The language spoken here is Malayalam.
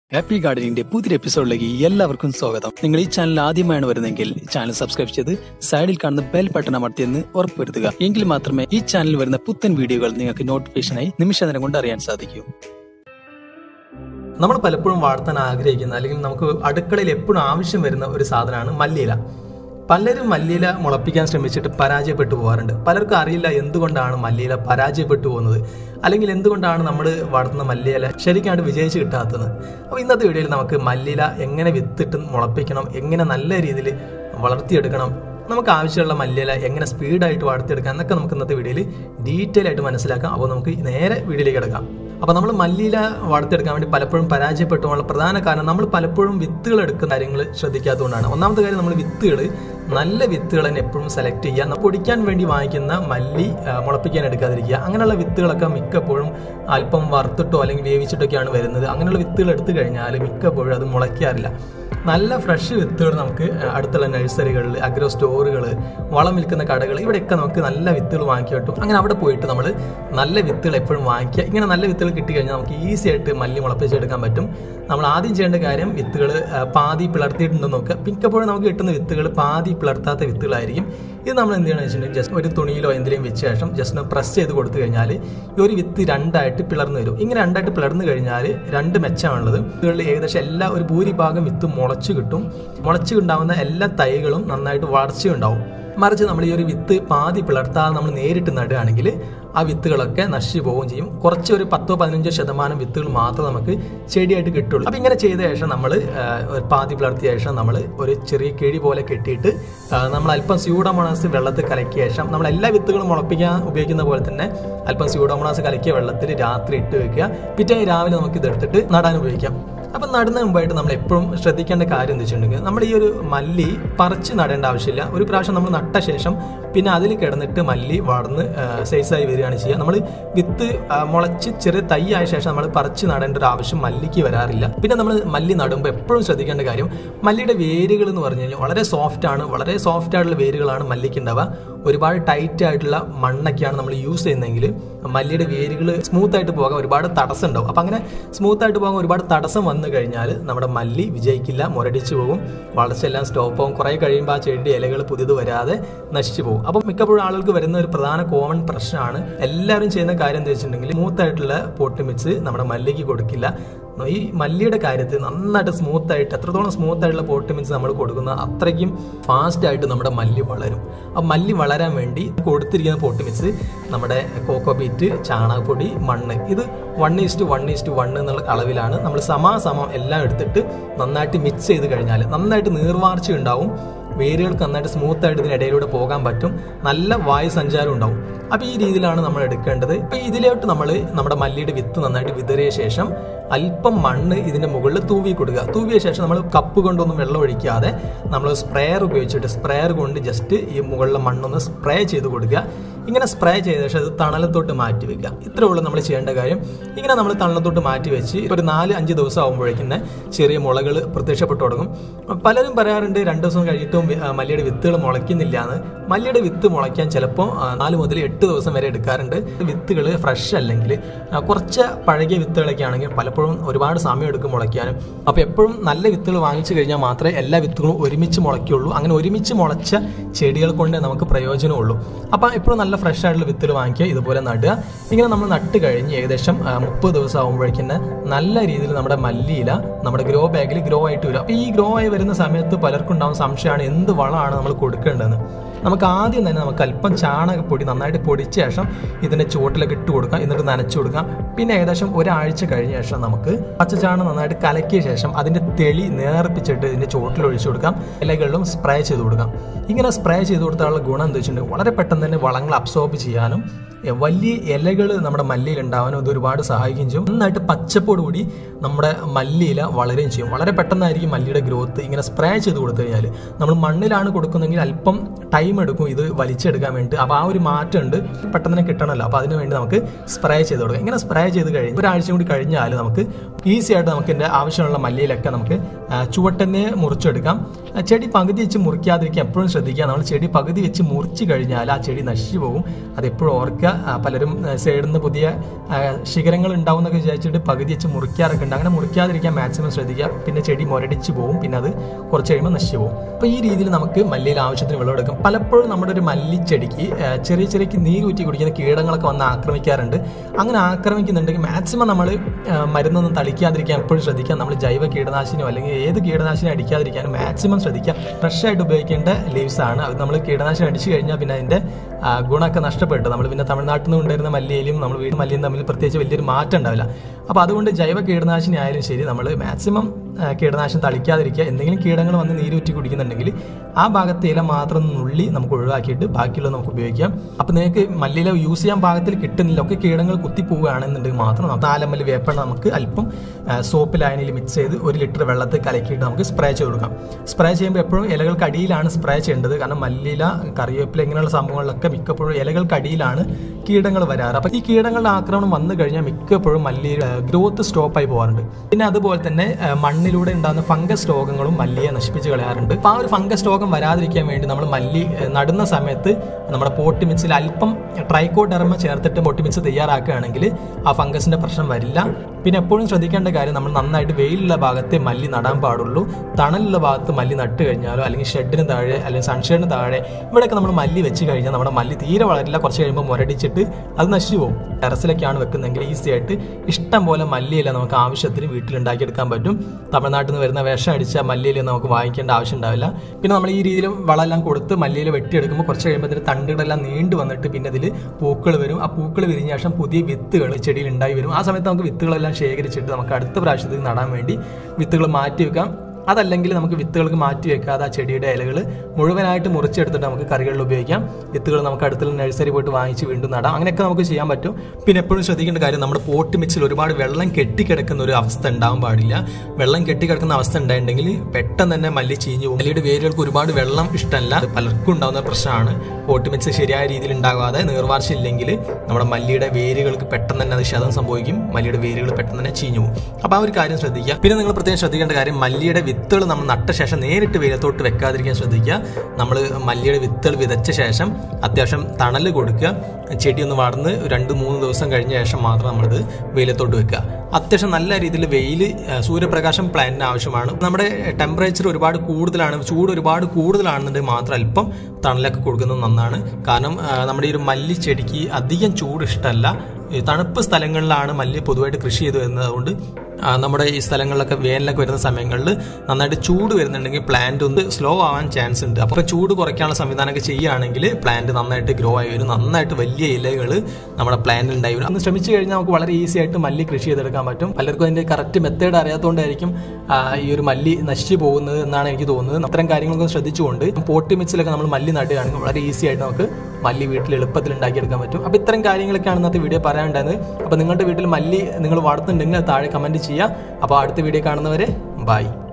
ഹാപ്പി ഗാർഡനിന്റെ പുതിയൊരു എപ്പിസോഡിലേക്ക് എല്ലാവർക്കും സ്വാഗതം നിങ്ങൾ ഈ ചാനൽ ആദ്യമായാണ് വരുന്നതെങ്കിൽ ചാനൽ സബ്സ്ക്രൈബ് ചെയ്ത് സൈഡിൽ കാണുന്ന ബെൽ ബട്ടൺ അമർത്തിയെന്ന് ഉറപ്പുവരുത്തുക എങ്കിൽ മാത്രമേ ഈ ചാനലിൽ വരുന്ന പുത്തൻ വീഡിയോകൾ നിങ്ങൾക്ക് നോട്ടിഫിക്കേഷനായി നിമിഷ നേരം കൊണ്ട് അറിയാൻ സാധിക്കൂ നമ്മൾ പലപ്പോഴും വളർത്താൻ ആഗ്രഹിക്കുന്ന അല്ലെങ്കിൽ നമുക്ക് അടുക്കളയിൽ എപ്പോഴും ആവശ്യം വരുന്ന ഒരു സാധനമാണ് മല്ലിയില പലരും മല്ലിയില മുളപ്പിക്കാൻ ശ്രമിച്ചിട്ട് പരാജയപ്പെട്ടു പോകാറുണ്ട് പലർക്കും അറിയില്ല എന്തുകൊണ്ടാണ് മല്ലിയില പരാജയപ്പെട്ടു പോകുന്നത് അല്ലെങ്കിൽ എന്തുകൊണ്ടാണ് നമ്മൾ വളർത്തുന്ന മല്ലിയില ശരിക്കാണ്ട് വിജയിച്ച് കിട്ടാത്തത് അപ്പോൾ ഇന്നത്തെ വീഡിയോയിൽ നമുക്ക് മല്ലിയില എങ്ങനെ വിത്തിട്ട് മുളപ്പിക്കണം എങ്ങനെ നല്ല രീതിയിൽ വളർത്തിയെടുക്കണം നമുക്ക് ആവശ്യമുള്ള മല്ലിയില എങ്ങനെ സ്പീഡായിട്ട് വളർത്തിയെടുക്കാം എന്നൊക്കെ നമുക്ക് ഇന്നത്തെ വീഡിയോയിൽ ഡീറ്റെയിൽ ആയിട്ട് മനസ്സിലാക്കാം അപ്പോൾ നമുക്ക് നേരെ വീഡിയോയിലേക്ക് കിടക്കാം അപ്പോൾ നമ്മൾ മല്ലിയില വളർത്തിയെടുക്കാൻ വേണ്ടി പലപ്പോഴും പരാജയപ്പെട്ടു പോകാനുള്ള പ്രധാന കാരണം നമ്മൾ പലപ്പോഴും വിത്തുകൾ എടുക്കുന്ന കാര്യങ്ങൾ ശ്രദ്ധിക്കാത്തതുകൊണ്ടാണ് ഒന്നാമത്തെ കാര്യം നമ്മൾ വിത്തുകൾ നല്ല വിത്തുകൾ തന്നെ എപ്പോഴും സെലക്ട് ചെയ്യുക നമ്മൾ പൊടിക്കാൻ വേണ്ടി വാങ്ങിക്കുന്ന മല്ലി ആ, മുളപ്പിക്കാൻ എടുക്കാതിരിക്കുക അങ്ങനെയുള്ള വിത്തുകളൊക്കെ മിക്കപ്പോഴും അല്പം വറുത്തിട്ടോ അല്ലെങ്കിൽ വേവിച്ചിട്ടൊക്കെയാണ് വരുന്നത് അങ്ങനെയുള്ള വിത്തുകൾ എടുത്തു കഴിഞ്ഞാൽ മിക്കപ്പോഴും അത് മുളയ്ക്കാറില്ല നല്ല ഫ്രഷ് വിത്തുകൾ നമുക്ക് അടുത്തുള്ള നഴ്സറികളിൽ അഗ്രോ സ്റ്റോറുകൾ വളം വിൽക്കുന്ന കടകൾ ഇവിടെയൊക്കെ നമുക്ക് നല്ല വിത്തുകൾ വാങ്ങിക്കി കിട്ടും അങ്ങനെ അവിടെ പോയിട്ട് നമ്മൾ നല്ല വിത്തുകൾ എപ്പോഴും വാങ്ങിക്കുക ഇങ്ങനെ നല്ല വിത്തുകൾ കിട്ടിക്കഴിഞ്ഞാൽ നമുക്ക് ഈസി ആയിട്ട് മല്ലി മുളപ്പിച്ചെടുക്കാൻ പറ്റും നമ്മൾ ആദ്യം ചെയ്യേണ്ട കാര്യം വിത്തുകൾ പാതി പിളർത്തിയിട്ടുണ്ടെന്ന് നോക്കുക മിക്കപ്പോഴും നമുക്ക് കിട്ടുന്ന വിത്തുകൾ പാതി പിളർത്താത്ത വിത്തുകളായിരിക്കും ഇത് നമ്മൾ എന്ത് ചെയ്യണമെന്ന് വെച്ചിട്ടുണ്ടെങ്കിൽ ജസ്റ്റ് ഒരു തുണിയിലോ എന്തെങ്കിലും വെച്ച ശേഷം ജസ്റ്റ് ഒന്ന് പ്രസ് ചെയ്ത് കൊടുത്തു കഴിഞ്ഞാൽ ഈ ഒരു വിത്ത് രണ്ടായിട്ട് പിളർന്നു വരും ഇങ്ങനെ രണ്ടായിട്ട് പിളർന്നു കഴിഞ്ഞാൽ രണ്ട് മെച്ചമാണുള്ളത് വിത്തുകളിൽ ഏകദേശം എല്ലാ ഒരു ഭൂരിഭാഗം വിത്ത് മുളച്ചു കിട്ടും മുളച്ചു ഉണ്ടാവുന്ന എല്ലാ തൈകളും നന്നായിട്ട് വളർച്ചയുണ്ടാവും മറിച്ച് നമ്മൾ ഈ ഒരു വിത്ത് പാതി പിളർത്താതെ നമ്മൾ നേരിട്ട് നടുകയാണെങ്കിൽ ആ വിത്തുകളൊക്കെ നശിച്ചു പോവുകയും ചെയ്യും കുറച്ച് ഒരു പത്തോ പതിനഞ്ചോ ശതമാനം വിത്തുകൾ മാത്രമേ നമുക്ക് ചെടിയായിട്ട് കിട്ടുള്ളൂ അപ്പം ഇങ്ങനെ ചെയ്ത ശേഷം നമ്മൾ പാതി പിളർത്തിയ ശേഷം നമ്മൾ ഒരു ചെറിയ കിഴി പോലെ കെട്ടിയിട്ട് ആ, നമ്മൾ അല്പം സ്യൂഡോമോണാസ് വെള്ളത്തിൽ കലക്കിയ ശേഷം നമ്മൾ എല്ലാ വിത്തുകളും മുളപ്പിക്കാൻ ഉപയോഗിക്കുന്ന പോലെ തന്നെ അല്പം സ്യൂഡോമോണാസ് കലക്കിയ വെള്ളത്തിൽ രാത്രി ഇട്ട് വെക്കുക പിറ്റേ രാവിലെ നമുക്ക് ഇതെടുത്തിട്ട് നടാൻ ഉപയോഗിക്കാം അപ്പം നടുന്ന മുമ്പായിട്ട് നമ്മൾ എപ്പോഴും ശ്രദ്ധിക്കേണ്ട കാര്യം എന്ന് വെച്ചിട്ടുണ്ടെങ്കിൽ നമ്മൾ ഈ ഒരു മല്ലി പറിച്ച് നടേണ്ട ആവശ്യമില്ല ഒരു പ്രാവശ്യം നമ്മൾ നട്ട ശേഷം പിന്നെ അതിൽ കിടന്നിട്ട് മല്ലി വളർന്ന് സൈസായി വരികയാണ് ചെയ്യുക നമ്മൾ വിത്ത് ആ, മുളച്ച് ചെറിയ തൈ ആയ ശേഷം നമ്മൾ പറിച്ച് നടേണ്ട ഒരു ആവശ്യം മല്ലിക്ക് വരാറില്ല പിന്നെ നമ്മൾ മല്ലി നടുമ്പോൾ എപ്പോഴും ശ്രദ്ധിക്കേണ്ട കാര്യം മല്ലിയുടെ വേരുകൾ എന്ന് പറഞ്ഞു കഴിഞ്ഞാൽ വളരെ സോഫ്റ്റ് ആണ് വളരെ സോഫ്റ്റ് ആയിട്ടുള്ള വേരുകളാണ് മല്ലിക്ക് ഉണ്ടാവുക ഒരുപാട് ടൈറ്റ് ആയിട്ടുള്ള മണ്ണൊക്കെയാണ് നമ്മൾ യൂസ് ചെയ്യുന്നതെങ്കിൽ മല്ലിയുടെ വേരുകൾ സ്മൂത്ത് ആയിട്ട് പോകാൻ ഒരുപാട് തടസ്സം ഉണ്ടാവും അപ്പം അങ്ങനെ സ്മൂത്ത് ആയിട്ട് പോകാൻ ഒരുപാട് തടസ്സം വന്നു കഴിഞ്ഞാൽ നമ്മുടെ മല്ലി വിജയിക്കില്ല മുരടിച്ചു പോകും വളർച്ചയെല്ലാം സ്റ്റോപ്പ് ആവും കുറേ കഴിയുമ്പോൾ ആ ചെടി ഇലകൾ പുതിയത് വരാതെ നശിച്ചു പോകും അപ്പം മിക്കപ്പോഴും ആളുകൾക്ക് വരുന്ന ഒരു പ്രധാന കോമൺ പ്രശ്നമാണ് എല്ലാവരും ചെയ്യുന്ന കാര്യം എന്താ വെച്ചിട്ടുണ്ടെങ്കിൽ സ്മൂത്ത് ആയിട്ടുള്ള പോട്ട് മിക്സ് നമ്മുടെ മല്ലിക്ക് കൊടുക്കില്ല ഈ മല്ലിയുടെ കാര്യത്തിൽ നന്നായിട്ട് സ്മൂത്ത് ആയിട്ട് എത്രത്തോളം സ്മൂത്ത് ആയിട്ടുള്ള പോട്ട് മിക്സ് നമ്മൾ കൊടുക്കുന്ന അത്രയ്ക്കും ഫാസ്റ്റ് ആയിട്ട് നമ്മുടെ മല്ലി വളരും ആ മല്ലി വളരാൻ വേണ്ടി കൊടുത്തിരിക്കുന്ന പോട്ട് മിക്സ് നമ്മുടെ കോക്കോ ബീറ്റ് ചാണകപ്പൊടി മണ്ണ് ഇത് one is to one is to one എന്നുള്ള അളവിലാണ് നമ്മൾ സമാസമം എല്ലാം എടുത്തിട്ട് നന്നായിട്ട് മിക്സ് ചെയ്ത് കഴിഞ്ഞാൽ നന്നായിട്ട് നീർവാർച്ച ഉണ്ടാവും വേരുകൾക്ക് നന്നായിട്ട് സ്മൂത്ത് ആയിട്ട് ഇതിനിടയിലൂടെ പോകാൻ പറ്റും നല്ല വായു സഞ്ചാരം ഉണ്ടാവും അപ്പോൾ ഈ രീതിയിലാണ് നമ്മൾ എടുക്കേണ്ടത് ഇപ്പം ഇതിലോട്ട് നമ്മൾ നമ്മുടെ മല്ലിയുടെ വിത്ത് നന്നായിട്ട് വിതറിയ ശേഷം അല്പം മണ്ണ് ഇതിന്റെ മുകളിൽ തൂവി കൊടുക്കുക തൂവിയ ശേഷം നമ്മൾ കപ്പ് കൊണ്ടൊന്നും വെള്ളം ഒഴിക്കാതെ നമ്മൾ സ്പ്രെയർ ഉപയോഗിച്ചിട്ട് സ്പ്രെയർ കൊണ്ട് ജസ്റ്റ് ഈ മുകളിലെ മണ്ണൊന്ന് സ്പ്രേ ചെയ്ത് കൊടുക്കുക ഇങ്ങനെ സ്പ്രേ ചെയ്ത ശേഷം അത് തണലത്തോട്ട് മാറ്റി വെക്കുക ഇത്രേ ഉള്ളൂ നമ്മൾ ചെയ്യേണ്ട കാര്യം ഇങ്ങനെ നമ്മൾ തണലത്തോട്ട് മാറ്റി വെച്ച് ഒരു നാല് അഞ്ച് ദിവസം ആകുമ്പോഴേക്കും തന്നെ ചെറിയ മുളകൾ പ്രത്യക്ഷപ്പെട്ടു തുടങ്ങും പലരും പറയാറുണ്ട് രണ്ട് ദിവസം കഴിഞ്ഞിട്ടും വി- ആ, മല്ലിയുടെ വിത്തുകൾ മുളയ്ക്കുന്നില്ല എന്ന് മല്ലിയുടെ വിത്ത് മുളയ്ക്കാൻ ചിലപ്പോൾ ആ, നാല് മുതൽ എട്ട് ദിവസം വരെ എടുക്കാറുണ്ട് വിത്തുകൾ ഫ്രഷ് അല്ലെങ്കിൽ ആ, കുറച്ച് പഴകിയ വിത്തുകളൊക്കെ ആണെങ്കിൽ പലപ്പോഴും ഒരുപാട് സമയം എടുക്കും മുളയ്ക്കാനും അപ്പോൾ എപ്പോഴും നല്ല വിത്തുകൾ വാങ്ങിച്ചു കഴിഞ്ഞാൽ മാത്രമേ എല്ലാ വിത്തുകളും ഒരുമിച്ച് മുളയ്ക്കുള്ളൂ അങ്ങനെ ഒരുമിച്ച് മുളച്ച ചെടികൾ കൊണ്ട് നമുക്ക് പ്രയോജനമുള്ളൂ അപ്പോൾ എപ്പോഴും നല്ല ഫ്രഷ് ആയിട്ടുള്ള വിത്തുകൾ വാങ്ങിക്കുക ഇതുപോലെ നടുക ഇങ്ങനെ നമ്മൾ നട്ട് കഴിഞ്ഞ് ഏകദേശം ആ, മുപ്പത് ദിവസം ആകുമ്പോഴേക്കും തന്നെ നല്ല രീതിയിൽ നമ്മുടെ മല്ലിയില നമ്മുടെ ഗ്രോ ബാഗിൽ ഗ്രോ ആയിട്ട് വരും അപ്പോൾ ഈ ഗ്രോ ആയി വരുന്ന സമയത്ത് പലർക്കും ഉണ്ടാകുന്ന സംശയമാണ് എന്ത് വളമാണ് നമ്മൾ കൊടുക്കേണ്ടതെന്ന് നമുക്ക് ആദ്യം തന്നെ നമുക്ക് അല്പം ചാണകപ്പൊടി നന്നായിട്ട് പൊടിച്ച ശേഷം ഇതിന്റെ ചുവട്ടിലൊക്കെ ഇട്ട് കൊടുക്കാം എന്നിട്ട് നനച്ചു കൊടുക്കാം പിന്നെ ഏകദേശം ഒരാഴ്ച കഴിഞ്ഞ ശേഷം നമുക്ക് പച്ചച്ചാണകം നന്നായിട്ട് കലക്കിയ ശേഷം അതിന്റെ തെളി നേർപ്പിച്ചിട്ട് ഇതിന്റെ ചുവട്ടിൽ ഒഴിച്ചു കൊടുക്കാം ഇലകളിലും സ്പ്രേ ചെയ്ത് കൊടുക്കാം ഇങ്ങനെ സ്പ്രേ ചെയ്ത് കൊടുത്താലുള്ള ഗുണം എന്താ വെച്ചിട്ടുണ്ടെങ്കിൽ വളരെ പെട്ടെന്ന് തന്നെ വളങ്ങൾ അബ്സോർബ് ചെയ്യാനും എ, വലിയ ഇലകൾ നമ്മുടെ മല്ലിയിൽ ഉണ്ടാവാനും ഇത് ഒരുപാട് സഹായിക്കുകയും ചെയ്യും നന്നായിട്ട് പച്ചപ്പോടുകൂടി നമ്മുടെ മല്ലിയില വളരുകയും ചെയ്യും വളരെ പെട്ടെന്നായിരിക്കും മല്ലിയുടെ ഗ്രോത്ത് ഇങ്ങനെ സ്പ്രേ ചെയ്ത് കൊടുത്തു കഴിഞ്ഞാൽ നമ്മൾ മണ്ണിലാണ് കൊടുക്കുന്നതെങ്കിൽ അല്പം ടൈം എടുക്കും ഇത് വലിച്ചെടുക്കാൻ വേണ്ടി അപ്പോൾ ആ ഒരു മാറ്റം ഉണ്ട് പെട്ടെന്ന് തന്നെ കിട്ടണമല്ലോ അപ്പോൾ അതിന് വേണ്ടി നമുക്ക് സ്പ്രേ ചെയ്ത് കൊടുക്കാം ഇങ്ങനെ സ്പ്രേ ചെയ്ത് കഴിഞ്ഞ് ഒരാഴ്ച കൂടി കഴിഞ്ഞാൽ നമുക്ക് ഈസി ആയിട്ട് നമുക്ക് ഇതിൻ്റെ ആവശ്യമുള്ള മല്ലിയിലൊക്കെ നമുക്ക് ആ, ചുവട്ടെന്നെ മുറിച്ചെടുക്കാം ആ, ചെടി പകുതി വെച്ച് മുറിക്കാതിരിക്കാൻ എപ്പോഴും ശ്രദ്ധിക്കുക നമ്മൾ ചെടി പകുതി വെച്ച് മുറിച്ച് കഴിഞ്ഞാൽ ആ ചെടി നശിച്ചു പോകും അത് എപ്പോഴും ഓർക്കുക ആ, പലരും സൈഡിൽ നിന്ന് പുതിയ ആ, ശിഖരങ്ങൾ ഉണ്ടാവും എന്നൊക്കെ വിചാരിച്ചിട്ട് പകുതി വെച്ച് മുറിക്കാറൊക്കെ ഉണ്ട് അങ്ങനെ മുറിക്കാതിരിക്കാൻ മാക്സിമം ശ്രദ്ധിക്കുക പിന്നെ ചെടി മുരടിച്ച് പോകും പിന്നെ അത് കുറച്ച് കഴിയുമ്പോൾ നശിച്ചു പോകും അപ്പോൾ ഈ രീതിയിൽ നമുക്ക് മല്ലിയിൽ ആവശ്യത്തിന് വെള്ളമെടുക്കാം പലപ്പോഴും നമ്മുടെ ഒരു മല്ലിച്ചെടിക്ക് ആ, ചെറിയ ചെറിയ നീരൂറ്റി കുടിക്കുന്ന കീടങ്ങളൊക്കെ വന്ന് ആക്രമിക്കാറുണ്ട് അങ്ങനെ ആക്രമിക്കുന്നുണ്ടെങ്കിൽ മാക്സിമം നമ്മൾ മരുന്നൊന്നും തളിക്കാതിരിക്കാൻ എപ്പോഴും ശ്രദ്ധിക്കുക നമ്മൾ ജൈവ കീടനാശിനിയോ അല്ലെങ്കിൽ ഏത് കീടനാശിനി അടിക്കാതിരിക്കാനും മാക്സിമം ശ്രദ്ധിക്കുക ഫ്രഷ് ആയിട്ട് ഉപയോഗിക്കേണ്ട ലീവ്സ് ആണ് അത് നമ്മൾ കീടനാശിനി അടിച്ചു കഴിഞ്ഞാൽ പിന്നെ അതിന്റെ ആ, ഗുണമൊക്കെ നഷ്ടപ്പെട്ടു നമ്മൾ പിന്നെ തമിഴ്നാട്ടിൽ നിന്ന് കൊണ്ടുവരുന്ന മല്ലിയിലും നമ്മൾ വീട് മല്ലിയും തമ്മിൽ പ്രത്യേകിച്ച് വലിയൊരു മാറ്റം ഉണ്ടാവില്ല അപ്പോൾ അതുകൊണ്ട് ജൈവ കീടനാശിനി ആയാലും ശരി നമ്മൾ മാക്സിമം ആ, കീടനാശിനി തളിക്കാതിരിക്കുക എന്തെങ്കിലും കീടങ്ങൾ വന്ന് നീരൂറ്റി കുടിക്കുന്നുണ്ടെങ്കിൽ ആ ഭാഗത്തെ ഇല മാത്രം നുള്ളി നമുക്ക് ഒഴിവാക്കിയിട്ട് ബാക്കിയുള്ളത് നമുക്ക് ഉപയോഗിക്കാം അപ്പോൾ നിങ്ങൾക്ക് മല്ലിയില യൂസ് ചെയ്യാൻ പാകത്തിൽ കിട്ടുന്നില്ല ഒക്കെ കീടങ്ങൾ കുത്തി പോവുകയാണെന്നുണ്ടെങ്കിൽ മാത്രം നമുക്ക് നാലമ്മല് വേപ്പെണ്ണ നമുക്ക് അല്പം സോപ്പ് ലായനിൽ മിക്സ് ചെയ്ത് ഒരു ലിറ്റർ വെള്ളത്തിൽ കലക്കിയിട്ട് നമുക്ക് സ്പ്രേ ചെയ്ത് കൊടുക്കാം സ്പ്രേ ചെയ്യുമ്പോൾ എപ്പോഴും ഇലകൾക്ക് അടിയിലാണ് സ്പ്രേ ചെയ്യേണ്ടത് കാരണം മല്ലിയില കറിവേപ്പില ഇങ്ങനെയുള്ള സംഭവങ്ങളിലൊക്കെ മിക്കപ്പോഴും ഇലകൾക്ക് അടിയിലാണ് കീടങ്ങൾ വരാറ് അപ്പോൾ ഈ കീടങ്ങളുടെ ആക്രമണം വന്നു കഴിഞ്ഞാൽ മിക്കപ്പോഴും മല്ലിയുടെ ഗ്രോത്ത് സ്റ്റോപ്പായി പോകാറുണ്ട് പിന്നെ അതുപോലെ തന്നെ ആ, മണ്ണിലൂടെ ഉണ്ടാകുന്ന ഫംഗസ് രോഗങ്ങളും മല്ലിയെ നശിപ്പിച്ച് കളയാറുണ്ട് അപ്പോൾ ആ ഒരു ഫംഗസ് രോഗം വരാതിരിക്കാൻ വേണ്ടി നമ്മൾ മല്ലി ആ, നടുന്ന സമയത്ത് നമ്മുടെ പോട്ടി മിക്സിൽ അല്പം ട്രൈക്കോഡെർമ ചേർത്തിട്ട് പോട്ടി മിക്സ് തയ്യാറാക്കുകയാണെങ്കിൽ ആ ഫംഗസിന്റെ പ്രശ്നം വരില്ല പിന്നെ എപ്പോഴും ശ്രദ്ധിക്കേണ്ട കാര്യം നമ്മൾ നന്നായിട്ട് വെയിലുള്ള ഭാഗത്തെ മല്ലി നടാൻ പാടുള്ളൂ തണലുള്ള ഭാഗത്ത് മല്ലി നട്ട് കഴിഞ്ഞാലോ അല്ലെങ്കിൽ ഷെഡിന് താഴെ അല്ലെങ്കിൽ സൺഷെയ്ഡിന് താഴെ ഇവിടെയൊക്കെ നമ്മൾ മല്ലി വെച്ച് കഴിഞ്ഞാൽ നമ്മുടെ മല്ലി തീരെ വളരില്ല കുറച്ച് കഴിയുമ്പോൾ മുരടിച്ചിട്ട് അത് നശിച്ചു പോകും ടെറസിലൊക്കെയാണ് വെക്കുന്നതെങ്കിൽ ഈസി ആയിട്ട് ഇഷ്ടം പോലെ മല്ലിയില നമുക്ക് ആവശ്യത്തിന് വീട്ടിൽ ഉണ്ടാക്കിയെടുക്കാൻ പറ്റും തമിഴ്നാട്ടിൽ നിന്ന് വരുന്ന വിഷം അടിച്ച മല്ലിയില നമുക്ക് വാങ്ങിക്കേണ്ട ആവശ്യം ഉണ്ടാവില്ല പിന്നെ നമ്മൾ ഈ രീതിയിൽ വളമെല്ലാം കൊടുത്ത് മല്ലിയില വെട്ടിയെടുക്കുമ്പോൾ കുറച്ച് കഴിയുമ്പോൾ ഇതിന് തണ്ടുകളെല്ലാം നീണ്ടു വന്നിട്ട് പിന്നെ ഇതിൽ പൂക്കൾ വരും ആ പൂക്കൾ വിരിഞ്ഞ ശേഷം പുതിയ വിത്തുകൾ ചെടിയിൽ ഉണ്ടായി വരും ആ സമയത്ത് നമുക്ക് വിത്തുകളെല്ലാം ശേഖരിച്ചിട്ട് നമുക്ക് അടുത്ത പ്രാവശ്യത്തേക്ക് നടാൻ വേണ്ടി വിത്തുകൾ മാറ്റി വെക്കാം അതല്ലെങ്കിൽ നമുക്ക് വിത്തുകൾക്ക് മാറ്റി വെക്കാതെ ആ ചെടിയുടെ ഇലകൾ മുഴുവനായിട്ട് മുറിച്ചെടുത്തിട്ട് നമുക്ക് കറികളിൽ ഉപയോഗിക്കാം വിത്തുകൾ നമുക്ക് അടുത്തുള്ള നഴ്സറി പോയിട്ട് വാങ്ങിച്ച് വീണ്ടും നടാം അങ്ങനെയൊക്കെ നമുക്ക് ചെയ്യാൻ പറ്റും പിന്നെ എപ്പോഴും ശ്രദ്ധിക്കേണ്ട കാര്യം നമ്മുടെ പോട്ട് മിക്സിൽ ഒരുപാട് വെള്ളം കെട്ടിക്കിടക്കുന്ന ഒരു അവസ്ഥ ഉണ്ടാവാൻ പാടില്ല വെള്ളം കെട്ടിക്കിടക്കുന്ന അവസ്ഥ ഉണ്ടായിട്ടുണ്ടെങ്കിൽ പെട്ടെന്ന് തന്നെ മല്ലി ചീഞ്ഞു പോകും മല്ലിയുടെ വേരുകൾക്ക് ഒരുപാട് വെള്ളം ഇഷ്ടമല്ല അത് പലർക്കും ഉണ്ടാകുന്ന പ്രശ്നമാണ് പോട്ട് മിക്സ് ശരിയായ രീതിയിൽ ഉണ്ടാകാതെ നീർവാർച്ച ഇല്ലെങ്കിൽ നമ്മുടെ മല്ലിയുടെ വേരുകൾക്ക് പെട്ടെന്ന് തന്നെ അത് ക്ഷതം സംഭവിക്കും മല്ലിയുടെ വേരുകൾ പെട്ടെന്ന് തന്നെ ചീഞ്ഞു പോകും അപ്പോൾ ആ ഒരു കാര്യം ശ്രദ്ധിക്കുക പിന്നെ നിങ്ങൾ പ്രത്യേകം ശ്രദ്ധിക്കേണ്ട കാര്യം മല്ലിയുടെ വിത്തുകൾ നമ്മൾ നട്ട ശേഷം നേരിട്ട് വെയിലത്തോട്ട് വെക്കാതിരിക്കാൻ ശ്രദ്ധിക്കുക നമ്മൾ മല്ലിയുടെ വിത്തുകൾ വിതച്ച ശേഷം അത്യാവശ്യം തണൽ കൊടുക്കുക ചെടി ഒന്ന് വളർന്ന് രണ്ട് മൂന്ന് ദിവസം കഴിഞ്ഞ ശേഷം മാത്രം നമ്മളിത് വെയിലത്തോട്ട് വെക്കുക അത്യാവശ്യം നല്ല രീതിയിൽ വെയിൽ സൂര്യപ്രകാശം പ്ലാന്റിന് ആവശ്യമാണ് നമ്മുടെ ടെമ്പറേച്ചർ ഒരുപാട് കൂടുതലാണ് ചൂട് ഒരുപാട് കൂടുതലാണെന്നുണ്ടെങ്കിൽ മാത്രം അല്പം തണലൊക്കെ കൊടുക്കുന്നത് നന്നാണ് കാരണം ആ, നമ്മുടെ ഈ ഒരു മല്ലി ചെടിക്ക് അധികം ചൂട് ഇഷ്ടമല്ല ഈ തണുപ്പ് സ്ഥലങ്ങളിലാണ് മല്ലി പൊതുവായിട്ട് കൃഷി ചെയ്ത് വരുന്നത് അതുകൊണ്ട് ആ, നമ്മുടെ ഈ സ്ഥലങ്ങളിലൊക്കെ വേനലൊക്കെ വരുന്ന സമയങ്ങളിൽ നന്നായിട്ട് ചൂട് വരുന്നുണ്ടെങ്കിൽ പ്ലാന്റ് ഒന്ന് സ്ലോ ആവാൻ ചാൻസ് ഉണ്ട് അപ്പോൾ ചൂട് കുറയ്ക്കാനുള്ള സംവിധാനമൊക്കെ ചെയ്യുകയാണെങ്കിൽ പ്ലാന്റ് നന്നായിട്ട് ഗ്രോ ആയി വരും നന്നായിട്ട് വലിയ ഇലകൾ നമ്മുടെ പ്ലാന്റിൽ ഉണ്ടായി വരും അന്ന് ശ്രമിച്ചു കഴിഞ്ഞാൽ നമുക്ക് വളരെ ഈസി ആയിട്ട് മല്ലി കൃഷി ചെയ്തെടുക്കാൻ പറ്റും പലർക്കും അതിന്റെ കറക്റ്റ് മെത്തേഡ് അറിയാത്തതുകൊണ്ടായിരിക്കും ആ, ഈ ഒരു മല്ലി നശിച്ചു പോകുന്നത് എന്നാണ് എനിക്ക് തോന്നുന്നത് അത്തരം കാര്യങ്ങളൊക്കെ ശ്രദ്ധിച്ചുകൊണ്ട് പോട്ടി മിക്സിലൊക്കെ നമ്മൾ മല്ലി നടുകയാണെങ്കിൽ വളരെ ഈസി ആയിട്ട് നമുക്ക് മല്ലി വീട്ടിൽ എളുപ്പത്തിൽ ഉണ്ടാക്കിയെടുക്കാൻ പറ്റും അപ്പോൾ ഇത്തരം കാര്യങ്ങളൊക്കെയാണ് ഇന്നത്തെ വീഡിയോ പറയാനുണ്ടായിരുന്നത് അപ്പോൾ നിങ്ങളുടെ വീട്ടിൽ മല്ലി നിങ്ങൾ വളർത്തുന്നുണ്ടെങ്കിൽ അത് താഴെ കമൻറ്റ് ചെയ്യുക അപ്പോൾ അടുത്ത വീഡിയോ കാണുന്നവരെ ബൈ